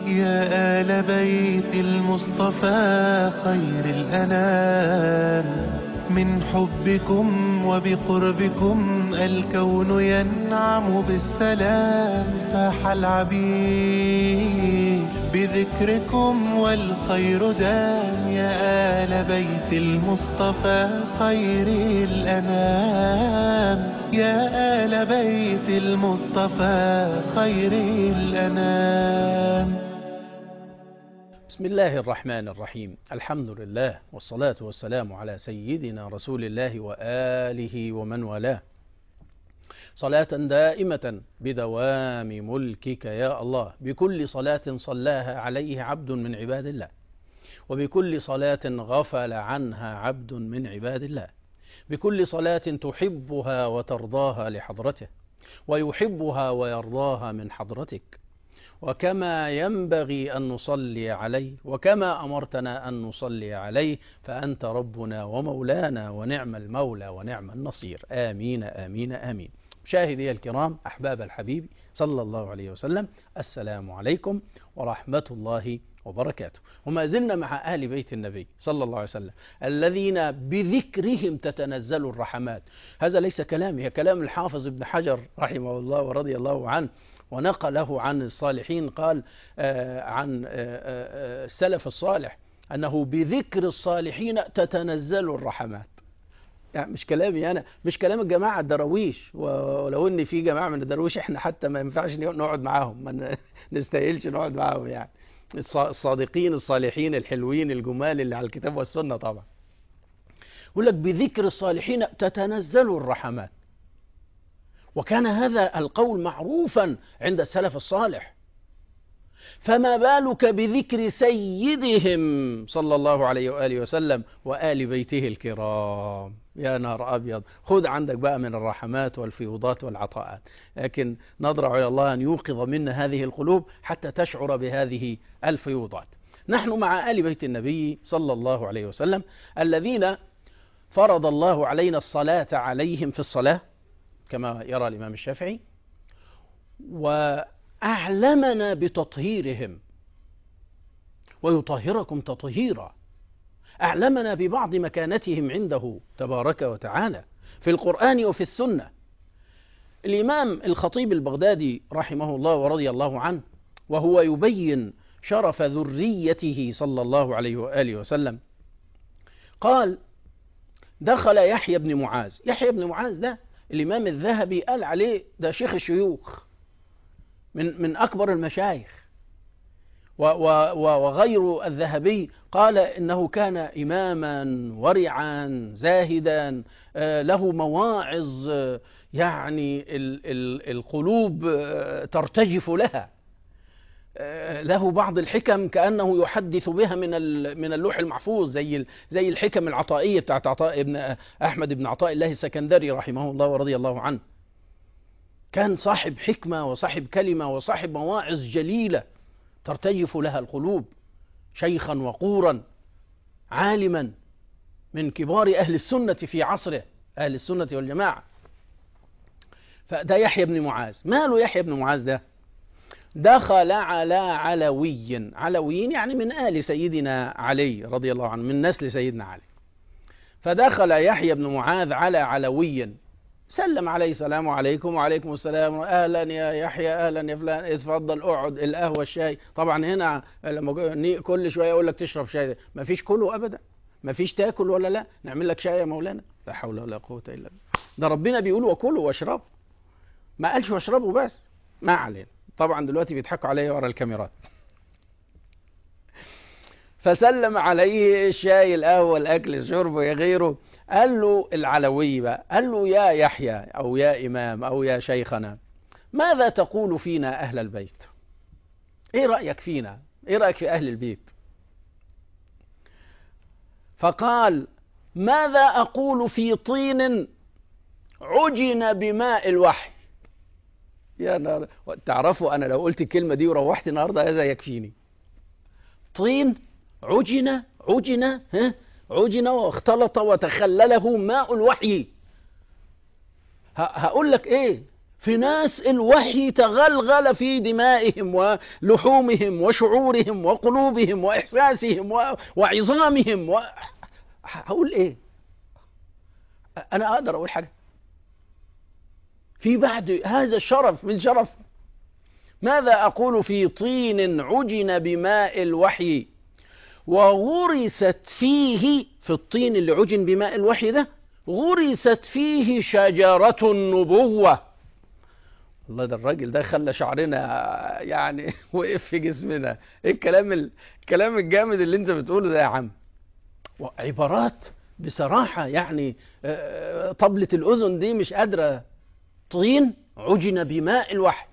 يا آل بيت المصطفى خير الأنام من حبكم وبقربكم الكون ينعم بالسلام فاح العبير بذكركم والخير دام يا آل بيت المصطفى خير الأنام يا آل بيت المصطفى خير الأنام بسم الله الرحمن الرحيم الحمد لله والصلاة والسلام على سيدنا رسول الله وآله ومن والاه صلاة دائمة بدوام ملكك يا الله بكل صلاة صلاها عليه عبد من عباد الله وبكل صلاة غفل عنها عبد من عباد الله بكل صلاة تحبها وترضاها لحضرته ويحبها ويرضاها من حضرتك وكما ينبغي أن نصلي عليه وكما أمرتنا أن نصلي عليه فأنت ربنا ومولانا ونعم المولى ونعم النصير آمين آمين آمين مشاهدي الكرام أحباب الحبيب صلى الله عليه وسلم السلام عليكم ورحمة الله وبركاته وما زلنا مع آل بيت النبي صلى الله عليه وسلم الذين بذكرهم تتنزل الرحمات هذا ليس كلامي هي كلام الحافظ ابن حجر رحمه الله ورضي الله عنه ونقله عن الصالحين قال آه عن آه السلف الصالح أنه بذكر الصالحين تتنزل الرحمات يعني مش كلامي أنا مش كلام الجماعة الدراويش ولو إن في جماعة من الدراويش إحنا حتى ما ينفعش نقعد معاهم ما نستاهلش نقعد معاهم يعني الصادقين الصالحين الحلوين الجمال اللي على الكتاب والسنة طبعا يقول لك بذكر الصالحين تتنزل الرحمات وكان هذا القول معروفا عند السلف الصالح فما بالك بذكر سيدهم صلى الله عليه وآله وسلم وآل بيته الكرام يا نار أبيض خذ عندك بقى من الرحمات والفيوضات والعطاءات لكن نضرع إلى الله أن يوقظ منا هذه القلوب حتى تشعر بهذه الفيوضات نحن مع آل بيت النبي صلى الله عليه وسلم الذين فرض الله علينا الصلاة عليهم في الصلاة كما يرى الإمام الشافعي وأعلمنا بتطهيرهم ويطهركم تطهيرا أعلمنا ببعض مكانتهم عنده تبارك وتعالى في القرآن وفي السنة الإمام الخطيب البغدادي رحمه الله ورضي الله عنه وهو يبين شرف ذريته صلى الله عليه وآله وسلم قال دخل يحيى بن معاذ يحيى بن معاذ ده الإمام الذهبي قال عليه ده شيخ الشيوخ من من أكبر المشايخ وغير الذهبي قال إنه كان إماما ورعا زاهدا له مواعظ يعني القلوب ترتجف لها له بعض الحكم كأنه يحدث بها من من اللوح المحفوظ زي زي الحكم العطائية بتاعت عطاء ابن أحمد بن عطاء الله السكندري رحمه الله ورضي الله عنه كان صاحب حكمة وصاحب كلمة وصاحب مواعظ جليلة ترتجف لها القلوب شيخا وقورا عالما من كبار أهل السنة في عصره أهل السنة والجماعة فده يحيى بن معاذ ماله يحيى بن معاذ ده دخل على علوي علويين يعني من آل سيدنا علي رضي الله عنه من نسل سيدنا علي فدخل يحيى بن معاذ على علوي سلم عليه السلام عليكم وعليكم السلام اهلا يا يحيى اهلا يا فلان اتفضل اقعد القهوه الشاي طبعا هنا لما كل شويه يقول لك تشرب شاي ما فيش كله ابدا ما فيش تاكل ولا لا نعمل لك شاي يا مولانا لا حول ولا قوه الا بالله ده ربنا بيقول وكلوا واشربوا ما قالش واشربوا بس ما علينا طبعا دلوقتي بيضحكوا عليا ورا الكاميرات فسلم عليه الشاي القهوه الاكل الشرب غيره قال له العلوي بقى قال له يا يحيى او يا امام او يا شيخنا ماذا تقول فينا اهل البيت ايه رايك فينا ايه رايك في اهل البيت فقال ماذا اقول في طين عجن بماء الوحي يا نار تعرفوا انا لو قلت الكلمه دي وروحت النهارده هذا يكفيني طين عجن عجن ها عجن واختلط وتخلله ماء الوحي هقول لك ايه في ناس الوحي تغلغل في دمائهم ولحومهم وشعورهم وقلوبهم وإحساسهم و- وعظامهم و... هقول إيه أنا أقدر أقول حاجة في بعد هذا الشرف من شرف ماذا أقول في طين عجن بماء الوحي وغرست فيه في الطين اللي عجن بماء الوحي ده غرست فيه شجرة النبوة الله ده الراجل ده خلى شعرنا يعني وقف في جسمنا ايه الكلام ال- الكلام الجامد اللي انت بتقوله ده يا عم عبارات بصراحة يعني آه، طبلة الأذن دي مش قادرة طين عجن بماء الوحي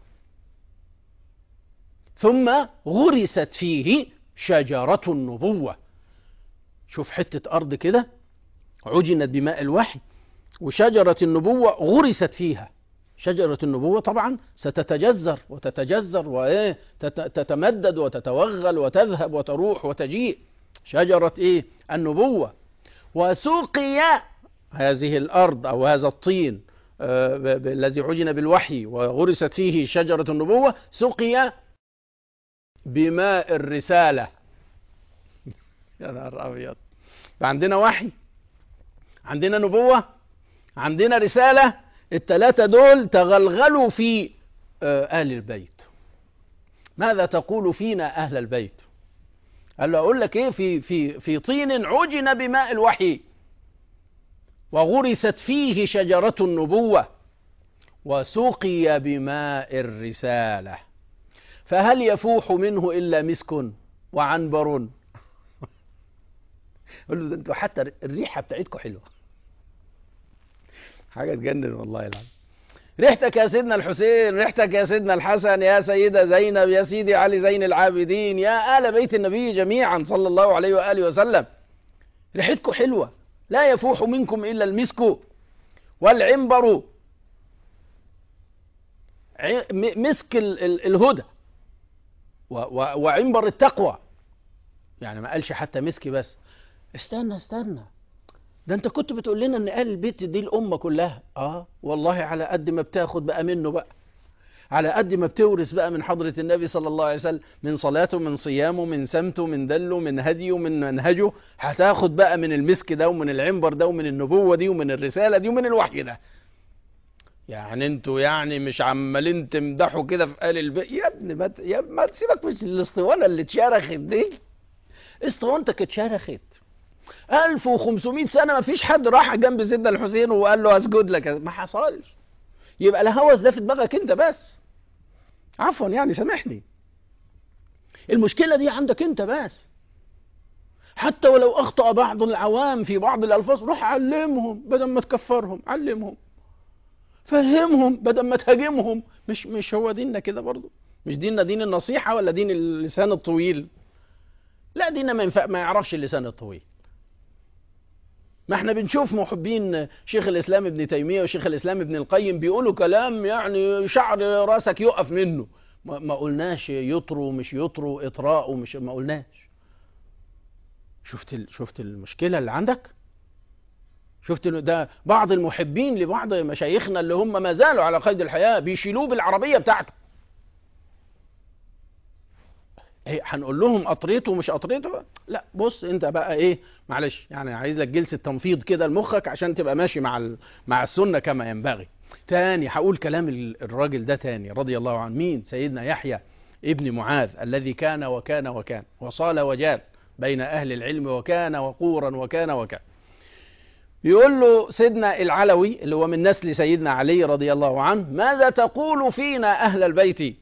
ثم غرست فيه شجرة النبوة شوف حتة أرض كده عجنت بماء الوحي وشجرة النبوة غرست فيها شجرة النبوة طبعا ستتجذر وتتجذر وإيه تت- تتمدد وتتوغل وتذهب وتروح وتجيء شجرة إيه النبوة وسقي هذه الأرض أو هذا الطين آه، ب- ب- الذي عجن بالوحي وغرست فيه شجرة النبوة سقي بماء الرسالة يا نهار أبيض عندنا وحي عندنا نبوة عندنا رسالة التلاتة دول تغلغلوا في آه، آل البيت ماذا تقول فينا أهل البيت قال له أقول لك إيه في, في, في طين عجن بماء الوحي وغرست فيه شجرة النبوة وسقي بماء الرسالة فهل يفوح منه إلا مسك وعنبر قول له ده انتوا حتى الريحة بتاعتكم حلوة حاجة تجنن والله العظيم ريحتك يا سيدنا الحسين ريحتك يا سيدنا الحسن يا سيدة زينب يا سيدي علي زين العابدين يا آل بيت النبي جميعا صلى الله عليه وآله وسلم ريحتكم حلوة لا يفوح منكم إلا المسك والعنبر ع- م- مسك ال- ال- الهدى و- و- وعنبر التقوى يعني ما قالش حتى مسك بس استنى استنى ده انت كنت بتقول لنا ان آل البيت دي الأمة كلها اه والله على قد ما بتاخد بقى منه بقى على قد ما بتورث بقى من حضرة النبي صلى الله عليه وسلم من صلاته من صيامه من سمته من دله من هديه من منهجه هتاخد بقى من المسك ده ومن العنبر ده ومن النبوة دي ومن الرسالة دي ومن الوحي ده يعني انتوا يعني مش عمالين تمدحوا كده في آل البيت يا ابني ما ت- يا ما تسيبك من الاسطوانة اللي اتشرخت دي اسطوانتك اتشرخت 1500 سنة ما فيش حد راح جنب سيدنا الحسين وقال له اسجد لك ما حصلش يبقى الهوس ده في دماغك انت بس عفوا يعني سامحني المشكلة دي عندك انت بس حتى ولو اخطأ بعض العوام في بعض الالفاظ روح علمهم بدل ما تكفرهم علمهم فهمهم بدل ما تهاجمهم مش مش هو ديننا كده برضو مش ديننا دين النصيحة ولا دين اللسان الطويل لا ديننا ما ينفع ما يعرفش اللسان الطويل ما احنا بنشوف محبين شيخ الاسلام ابن تيميه وشيخ الاسلام ابن القيم بيقولوا كلام يعني شعر راسك يقف منه ما, ما قلناش يطروا مش يطروا اطراء ومش ما قلناش شفت ال... شفت المشكله اللي عندك شفت ال- ده بعض المحبين لبعض مشايخنا اللي هم ما زالوا على قيد الحياه بيشيلوه بالعربيه بتاعته ايه هنقول لهم قطريته ومش قطريته لا بص انت بقى ايه معلش يعني عايز لك جلسه تنفيض كده لمخك عشان تبقى ماشي مع ال... مع السنه كما ينبغي تاني هقول كلام ال- الراجل ده تاني رضي الله عنه مين سيدنا يحيى ابن معاذ الذي كان وكان وكان وصال وجال بين اهل العلم وكان وقورا وكان وكان يقول له سيدنا العلوي اللي هو من نسل سيدنا علي رضي الله عنه ماذا تقول فينا اهل البيت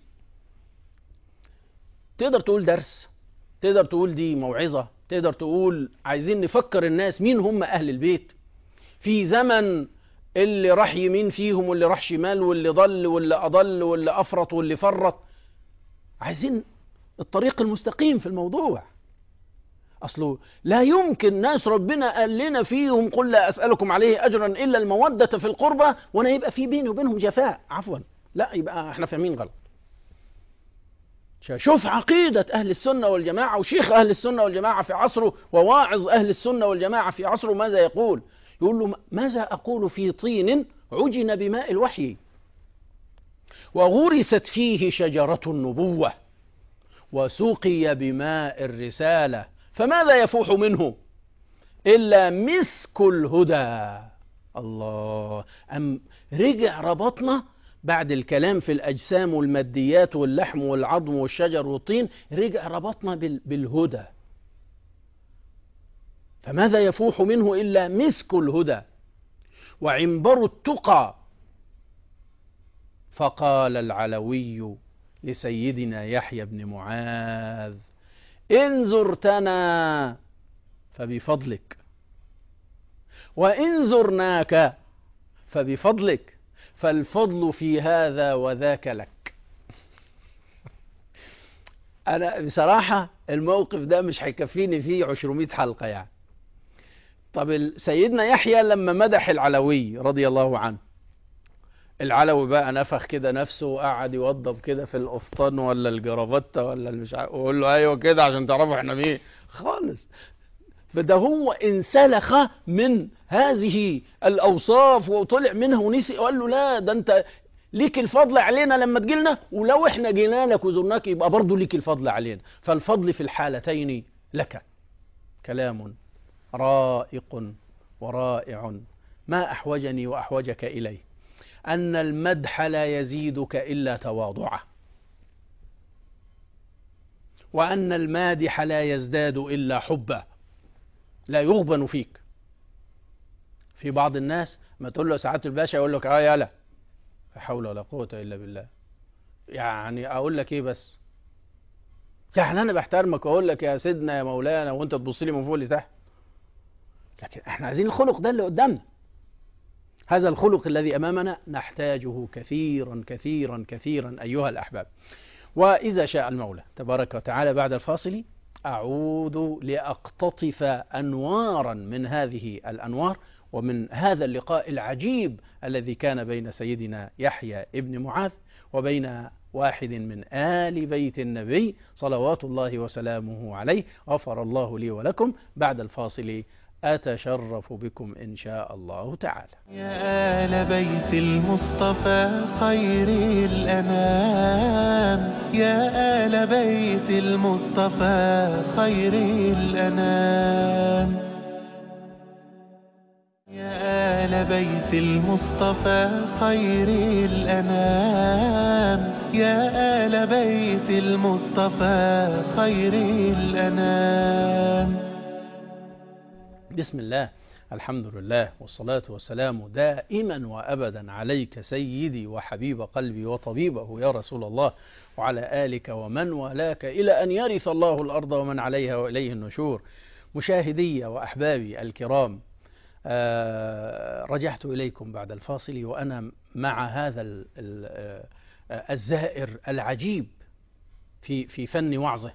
تقدر تقول درس تقدر تقول دي موعظة تقدر تقول عايزين نفكر الناس مين هم أهل البيت في زمن اللي راح يمين فيهم واللي راح شمال واللي ضل واللي أضل واللي أفرط واللي فرط عايزين الطريق المستقيم في الموضوع أصله لا يمكن ناس ربنا قال لنا فيهم قل لا أسألكم عليه أجرا إلا المودة في القربة وأنا يبقى في بيني وبينهم جفاء عفوا لا يبقى احنا فاهمين غلط شوف عقيدة أهل السنة والجماعة وشيخ أهل السنة والجماعة في عصره وواعظ أهل السنة والجماعة في عصره ماذا يقول يقول له ماذا أقول في طين عجن بماء الوحي وغرست فيه شجرة النبوة وسقي بماء الرسالة فماذا يفوح منه إلا مسك الهدى الله أم رجع ربطنا بعد الكلام في الأجسام والماديات واللحم والعظم والشجر والطين رجع ربطنا بال- بالهدى فماذا يفوح منه إلا مسك الهدى وعنبر التقى فقال العلوي لسيدنا يحيى بن معاذ إن زرتنا فبفضلك وإن زرناك فبفضلك فالفضل في هذا وذاك لك أنا بصراحة الموقف ده مش هيكفيني فيه 200 حلقة يعني طب ال- سيدنا يحيى لما مدح العلوي رضي الله عنه العلوي بقى نفخ كده نفسه وقعد يوضب كده في القفطان ولا الجرافته ولا مش عارف ويقول له ايوه كده عشان تعرفوا احنا مين خالص فده هو انسلخ من هذه الاوصاف وطلع منها ونسي وقال له لا ده انت ليك الفضل علينا لما تجيلنا ولو احنا جينا لك وزرناك يبقى برضه ليك الفضل علينا فالفضل في الحالتين لك كلام رائق ورائع ما احوجني واحوجك اليه ان المدح لا يزيدك الا تواضعا وان المادح لا يزداد الا حبا لا يغبن فيك في بعض الناس ما تقول له سعاده الباشا يقول لك اه يلا لا حول ولا قوه الا بالله يعني اقول لك ايه بس يعني انا بحترمك واقول لك يا سيدنا يا مولانا وانت تبص لي من فوق لتحت لكن احنا عايزين الخلق ده اللي قدامنا هذا الخلق الذي امامنا نحتاجه كثيرا كثيرا كثيرا ايها الاحباب واذا شاء المولى تبارك وتعالى بعد الفاصل اعود لاقتطف انوارا من هذه الانوار ومن هذا اللقاء العجيب الذي كان بين سيدنا يحيى ابن معاذ وبين واحد من آل بيت النبي صلوات الله وسلامه عليه غفر الله لي ولكم بعد الفاصل أتشرف بكم إن شاء الله تعالى يا آل بيت المصطفى خير الأنام يا آل بيت المصطفى خير الأنام يا آل بيت المصطفى خير الأنام يا آل بيت المصطفى خير الأنام بسم الله الحمد لله والصلاة والسلام دائما وأبدا عليك سيدي وحبيب قلبي وطبيبه يا رسول الله وعلى آلك ومن والاك إلى أن يرث الله الأرض ومن عليها وإليه النشور مشاهدي وأحبابي الكرام آه، رجعت إليكم بعد الفاصل وأنا مع هذا ال- ال- آه، الزائر العجيب في في فن وعظه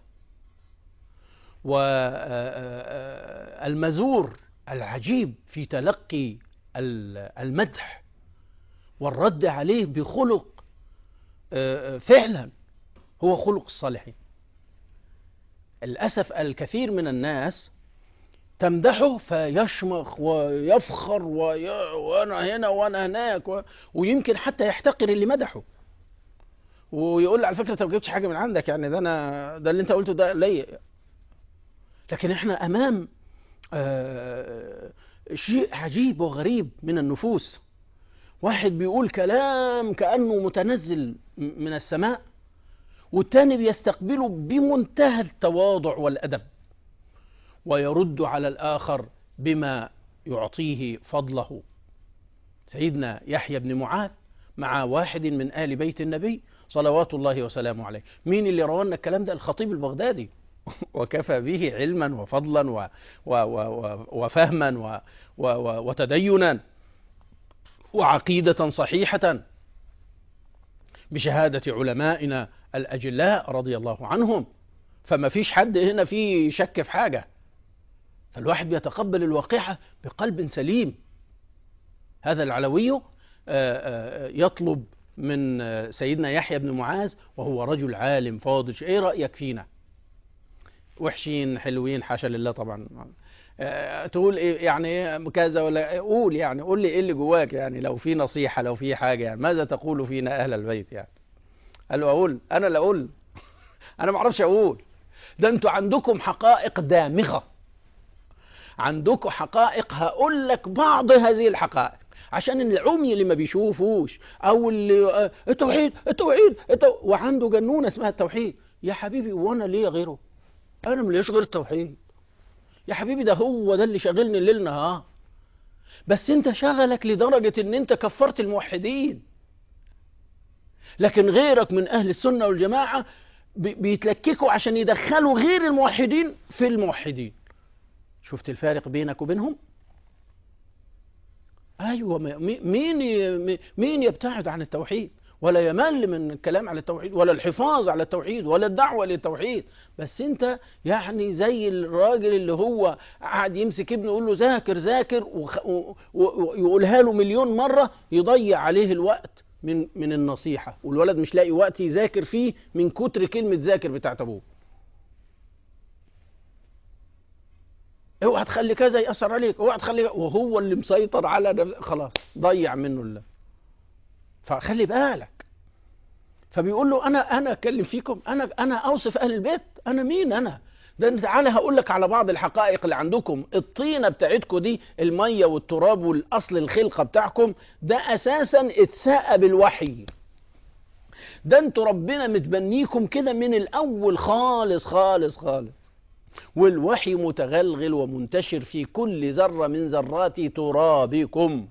والمزور العجيب في تلقي ال- المدح والرد عليه بخلق آه، فعلا هو خلق الصالحين للأسف الكثير من الناس تمدحه فيشمخ ويفخر وي... وانا هنا وانا هناك و... ويمكن حتى يحتقر اللي مدحه ويقول له على فكره انت ما جبتش حاجه من عندك يعني ده انا ده اللي انت قلته ده ليا لكن احنا امام آه شيء عجيب وغريب من النفوس واحد بيقول كلام كانه متنزل م- من السماء والتاني بيستقبله بمنتهى التواضع والادب ويرد على الآخر بما يعطيه فضله سيدنا يحيى بن معاذ مع واحد من آل بيت النبي صلوات الله وسلامه عليه مين اللي روانا الكلام ده الخطيب البغدادي وكفى به علما وفضلا و و و و وفهما و و و وتدينا وعقيدة صحيحة بشهادة علمائنا الأجلاء رضي الله عنهم فما فيش حد هنا فيه شك في حاجة فالواحد بيتقبل الواقعة بقلب سليم هذا العلوي آه، آه، يطلب من آه، سيدنا يحيى بن معاذ وهو رجل عالم فاضل ايه رأيك فينا وحشين حلوين حاشا لله طبعا آه، تقول ايه يعني إيه كذا ولا قول يعني قول لي ايه اللي جواك يعني لو في نصيحة لو في حاجة يعني ماذا تقول فينا اهل البيت يعني قال له اقول انا اللي اقول انا ما اعرفش اقول ده انتوا عندكم حقائق دامغه عندكم حقائق هقول لك بعض هذه الحقائق عشان العمي اللي ما بيشوفوش او اللي آه، التوحيد التوحيد التو... وعنده جنونه اسمها التوحيد يا حبيبي وانا ليه غيره انا مليش غير التوحيد يا حبيبي ده هو ده اللي شاغلني الليل نهار بس انت شغلك لدرجه ان انت كفرت الموحدين لكن غيرك من اهل السنه والجماعه بي- بيتلككوا عشان يدخلوا غير الموحدين في الموحدين شفت الفارق بينك وبينهم ايوه ما- مي- مين ي- مين يبتعد عن التوحيد ولا يمل من الكلام على التوحيد ولا الحفاظ على التوحيد ولا الدعوه للتوحيد بس انت يعني زي الراجل اللي هو قاعد يمسك ابنه يقول له ذاكر ذاكر وخ- و- و- ويقولها له مليون مره يضيع عليه الوقت من من النصيحه والولد مش لاقي وقت يذاكر فيه من كتر كلمه ذاكر بتاعت ابوه اوعى تخلي كذا ياثر عليك اوعى تخلي وهو اللي مسيطر على نفس- خلاص ضيع منه الله فخلي بالك فبيقول له انا انا اتكلم فيكم انا انا اوصف اهل البيت انا مين انا ده انت تعالى هقول لك على بعض الحقائق اللي عندكم الطينه بتاعتكم دي الميه والتراب والاصل الخلقه بتاعكم ده اساسا اتساء بالوحي ده انتوا ربنا متبنيكم كده من الاول خالص خالص خالص والوحي متغلغل ومنتشر في كل ذره من ذرات ترابكم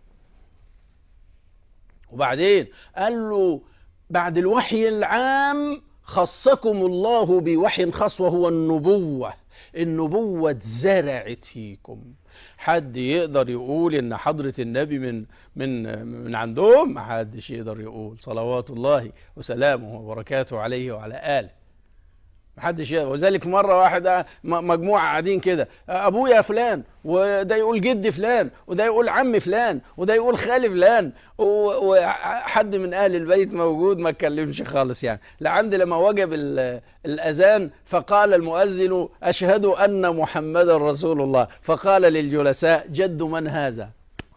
وبعدين قال له بعد الوحي العام خصكم الله بوحي خاص وهو النبوة النبوة اتزرعت فيكم حد يقدر يقول ان حضرة النبي من من من عندهم ما حدش يقدر يقول صلوات الله وسلامه وبركاته عليه وعلى آله محدش يقدر وذلك مره واحد م- مجموعه قاعدين كده ابويا فلان وده يقول جدي فلان وده يقول عم فلان وده يقول خالي فلان و- وحد من اهل البيت موجود ما اتكلمش خالص يعني لعند لما وجب ال- الاذان فقال المؤذن اشهد ان محمدا رسول الله فقال للجلساء جد من هذا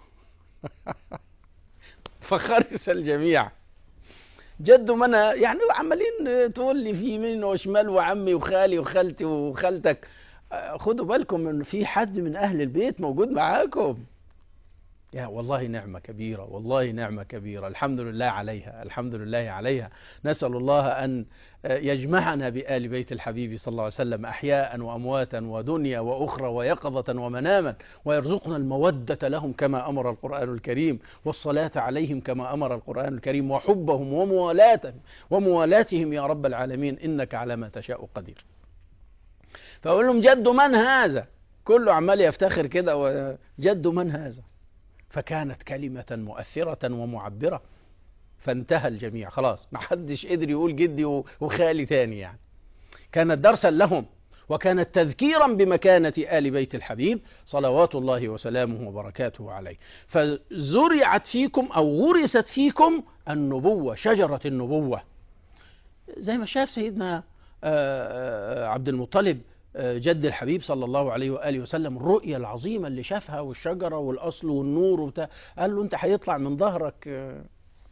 فخرس الجميع جد منها يعني عمالين تقول لي في يمين وشمال وعمي وخالي وخالتي وخالتك آه، خدوا بالكم من في حد من اهل البيت موجود معاكم يا والله نعمة كبيرة والله نعمة كبيرة الحمد لله عليها الحمد لله عليها نسأل الله أن آه، يجمعنا بآل بيت الحبيب صلى الله عليه وسلم أحياء وأمواتا ودنيا وأخرى ويقظة ومناما ويرزقنا المودة لهم كما أمر القرآن الكريم والصلاة عليهم كما أمر القرآن الكريم وحبهم وموالاتهم وموالاتهم يا رب العالمين إنك على ما تشاء قدير فأقول لهم جد من هذا كله عمال يفتخر كده وجد من هذا فكانت كلمة مؤثرة ومعبرة فانتهى الجميع خلاص ما حدش قدر يقول جدي و- وخالي تاني يعني كانت درسا لهم وكانت تذكيرا بمكانة آل بيت الحبيب صلوات الله وسلامه وبركاته عليه فزرعت فيكم أو غرست فيكم النبوة شجرة النبوة زي ما شاف سيدنا آه، آه، عبد المطلب آه، جد الحبيب صلى الله عليه وآله وسلم الرؤية العظيمة اللي شافها والشجرة والأصل والنور وبتاع قال له أنت هيطلع من ظهرك آه،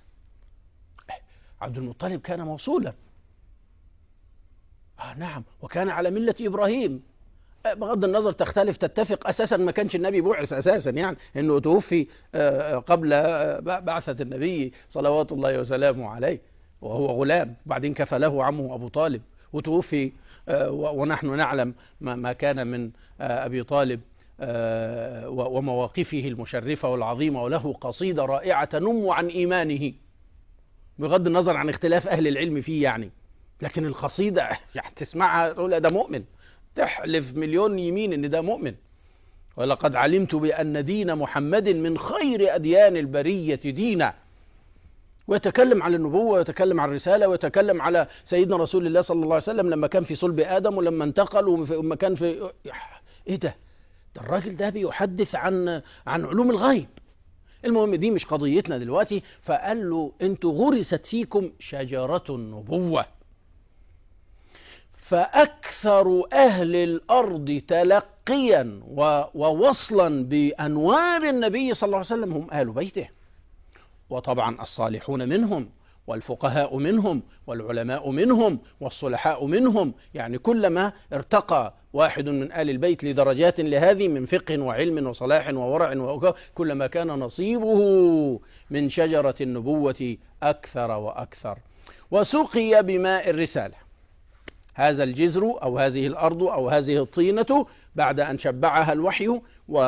عبد المطلب كان موصولا آه نعم وكان على ملة إبراهيم آه، بغض النظر تختلف تتفق أساسا ما كانش النبي بعث أساسا يعني أنه توفي آه، قبل آه، بعثة النبي صلوات الله وسلامه عليه وهو غلام بعدين كفله عمه أبو طالب وتوفي آه، و- ونحن نعلم ما ما كان من آه، أبي طالب آه، و- ومواقفه المشرفة والعظيمة وله قصيدة رائعة تنم عن إيمانه بغض النظر عن اختلاف أهل العلم فيه يعني لكن القصيدة يعني تسمعها تقول ده مؤمن تحلف مليون يمين ان ده مؤمن ولقد علمت بأن دين محمد من خير أديان البرية دينا ويتكلم عن النبوة ويتكلم عن الرسالة ويتكلم على سيدنا رسول الله صلى الله عليه وسلم لما كان في صلب آدم ولما انتقل ولما كان في ايه ده ده الراجل ده بيحدث عن عن علوم الغيب المهم دي مش قضيتنا دلوقتي فقال له انتوا غرست فيكم شجرة النبوة فأكثر أهل الأرض تلقيا و- ووصلا بأنوار النبي صلى الله عليه وسلم هم أهل بيته وطبعا الصالحون منهم والفقهاء منهم والعلماء منهم والصلحاء منهم يعني كلما ارتقى واحد من آل البيت لدرجات لهذه من فقه وعلم وصلاح وورع وأكا كلما كان نصيبه من شجرة النبوة أكثر وأكثر وسقي بماء الرسالة هذا الجزر أو هذه الأرض أو هذه الطينة بعد أن شبعها الوحي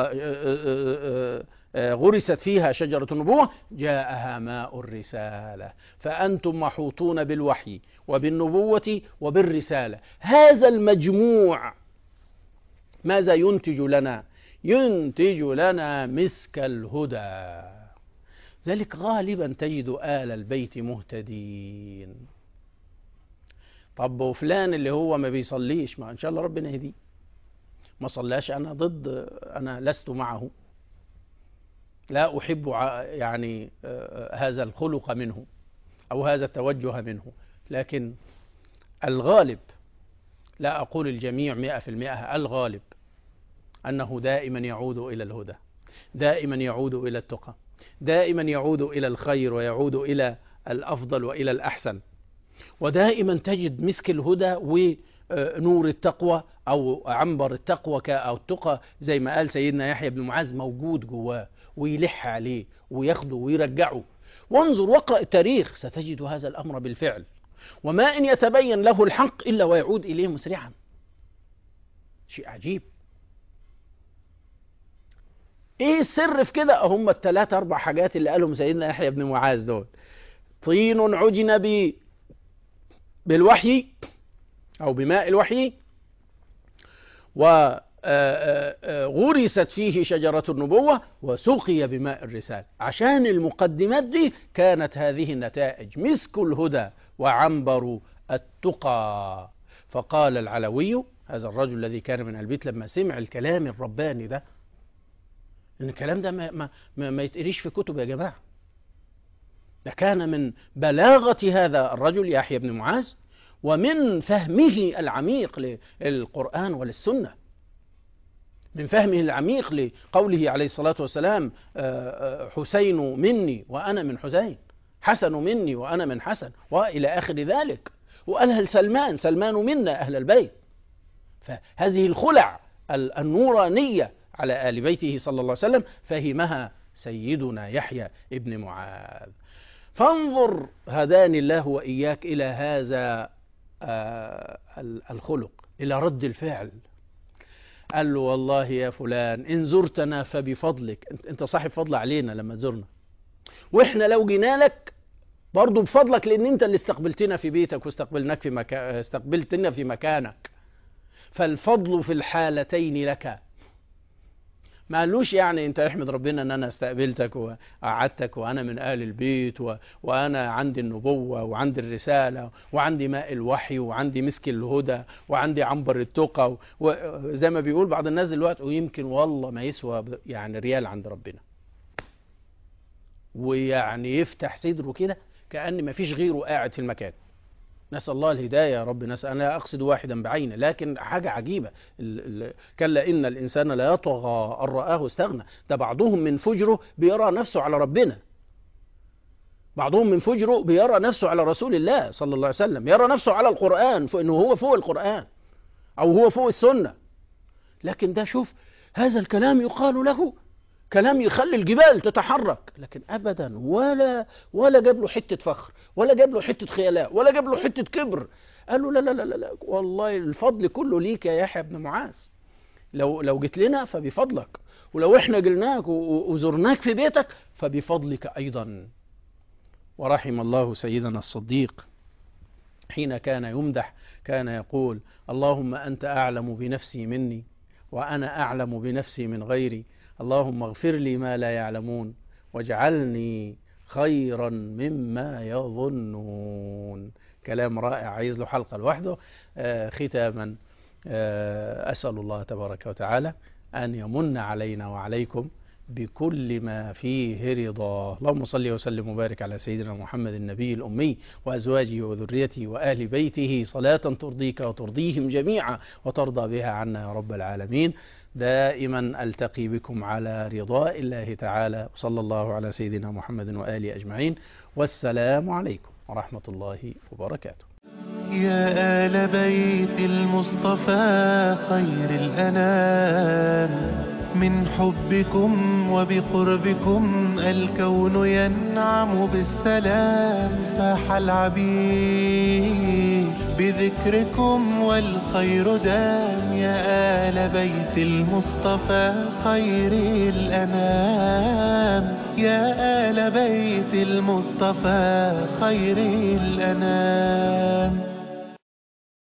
وغرست فيها شجرة النبوة جاءها ماء الرسالة فأنتم محوطون بالوحي وبالنبوة وبالرسالة هذا المجموع ماذا ينتج لنا ينتج لنا مسك الهدى ذلك غالبا تجد آل البيت مهتدين طب وفلان اللي هو ما بيصليش ما ان شاء الله ربنا يهديه ما صلاش انا ضد انا لست معه لا احب يعني هذا الخلق منه او هذا التوجه منه لكن الغالب لا اقول الجميع مئة في المئة الغالب انه دائما يعود الى الهدى دائما يعود الى التقى دائما يعود الى الخير ويعود الى الافضل والى الاحسن ودائما تجد مسك الهدى ونور التقوى او عنبر التقوى او التقى زي ما قال سيدنا يحيى بن معاذ موجود جواه ويلح عليه وياخده ويرجعه وانظر واقرا التاريخ ستجد هذا الامر بالفعل وما ان يتبين له الحق الا ويعود اليه مسرعا شيء عجيب ايه السر في كده هم الثلاث اربع حاجات اللي قالهم سيدنا يحيى بن معاذ دول طين عجن ب بالوحي أو بماء الوحي وغرست فيه شجرة النبوة وسقي بماء الرسالة عشان المقدمات دي كانت هذه النتائج مسك الهدى وعنبر التقى فقال العلوي هذا الرجل الذي كان من البيت لما سمع الكلام الرباني ده ان الكلام ده ما, ما, ما, ما يتقريش في كتب يا جماعه ده كان من بلاغة هذا الرجل يحيى بن معاذ ومن فهمه العميق للقرآن وللسنة من فهمه العميق لقوله عليه الصلاة والسلام حسين مني وأنا من حسين حسن مني وأنا من حسن وإلى آخر ذلك وقالها لسلمان سلمان منا أهل البيت فهذه الخلع النورانية على آل بيته صلى الله عليه وسلم فهمها سيدنا يحيى ابن معاذ فانظر هداني الله وإياك إلى هذا الخلق إلى رد الفعل قال له والله يا فلان إن زرتنا فبفضلك أنت صاحب فضل علينا لما تزورنا وإحنا لو جينا لك برضه بفضلك لأن أنت اللي استقبلتنا في بيتك واستقبلناك في مكان استقبلتنا في مكانك فالفضل في الحالتين لك ما قالوش يعني انت احمد ربنا ان انا استقبلتك وقعدتك وانا من اهل البيت و... وانا عندي النبوه وعندي الرساله وعندي ماء الوحي وعندي مسك الهدى وعندي عنبر التقى وزي ما بيقول بعض الناس دلوقتي ويمكن والله ما يسوى يعني ريال عند ربنا ويعني يفتح صدره كده كأن ما فيش غيره قاعد في المكان نسأل الله الهداية يا رب نسأل أنا أقصد واحدا بعينه لكن حاجة عجيبة كلا إن الإنسان لا يطغى أن رآه استغنى ده بعضهم من فجره بيرى نفسه على ربنا بعضهم من فجره بيرى نفسه على رسول الله صلى الله عليه وسلم يرى نفسه على القرآن فإنه هو فوق القرآن أو هو فوق السنة لكن ده شوف هذا الكلام يقال له كلام يخلي الجبال تتحرك لكن ابدا ولا ولا جاب له حته فخر ولا جاب له حته خيلاء ولا جاب له حته كبر قال له لا لا لا لا والله الفضل كله ليك يا يحيى بن معاذ لو لو جيت لنا فبفضلك ولو احنا جلناك وزرناك في بيتك فبفضلك ايضا ورحم الله سيدنا الصديق حين كان يمدح كان يقول اللهم انت اعلم بنفسي مني وانا اعلم بنفسي من غيري اللهم اغفر لي ما لا يعلمون واجعلني خيرا مما يظنون كلام رائع عايز له حلقة لوحده آه ختاما آه أسأل الله تبارك وتعالى أن يمن علينا وعليكم بكل ما فيه رضاه اللهم صل وسلم وبارك على سيدنا محمد النبي الأمي وأزواجه وذريته وآل بيته صلاة ترضيك وترضيهم جميعا وترضى بها عنا يا رب العالمين دائما ألتقي بكم على رضاء الله تعالى وصلى الله على سيدنا محمد وآله أجمعين والسلام عليكم ورحمة الله وبركاته يا آل بيت المصطفى خير الأنام من حبكم وبقربكم الكون ينعم بالسلام فاح العبير بذكركم والخير دام يا آل بيت المصطفى خير الأنام يا آل بيت المصطفى خير الأنام